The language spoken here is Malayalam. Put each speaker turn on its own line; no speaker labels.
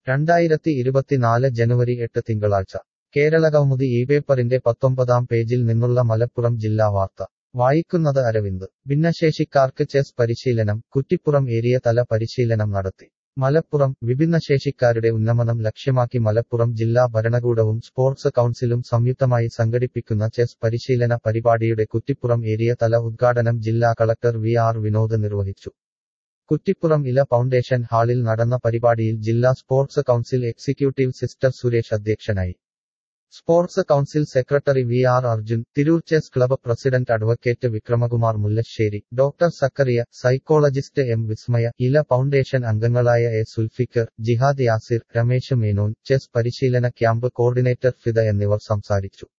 രണ്ടായിരത്തി ഇരുപത്തിനാല് ജനുവരി എട്ട് തിങ്കളാഴ്ച കേരളകൗമുദി ഈ പേപ്പറിന്റെ പത്തൊമ്പതാം പേജിൽ നിന്നുള്ള മലപ്പുറം ജില്ലാ വാർത്ത വായിക്കുന്നത് അരവിന്ദ് ഭിന്നശേഷിക്കാർക്ക് ചെസ് പരിശീലനം കുറ്റിപ്പുറം ഏരിയ തല പരിശീലനം നടത്തി മലപ്പുറം വിഭിന്നശേഷിക്കാരുടെ ഉന്നമനം ലക്ഷ്യമാക്കി മലപ്പുറം ജില്ലാ ഭരണകൂടവും സ്പോർട്സ് കൗൺസിലും സംയുക്തമായി സംഘടിപ്പിക്കുന്ന ചെസ് പരിശീലന പരിപാടിയുടെ കുറ്റിപ്പുറം ഏരിയ തല ഉദ്ഘാടനം ജില്ലാ കളക്ടർ വി ആർ വിനോദ് നിർവഹിച്ചു കുറ്റിപ്പുറം ഇല ഫൗണ്ടേഷൻ ഹാളിൽ നടന്ന പരിപാടിയിൽ ജില്ലാ sports council executive sister Suresh അധ്യക്ഷനായി sports council secretary V R Arjun Tirur chess club president advocate Vikramakumar Mullassery doctor Zakariya psychologist M Vismaya Ila foundation അംഗങ്ങളായ എ സുൽഫിക്കർ ജിഹാദ് യാസിർ രമേശ് മേനോൻ ചെസ് പരിശീലന ക്യാമ്പ് കോർഡിനേറ്റർ ഫിദ എന്നിവർ സംസാരിച്ചു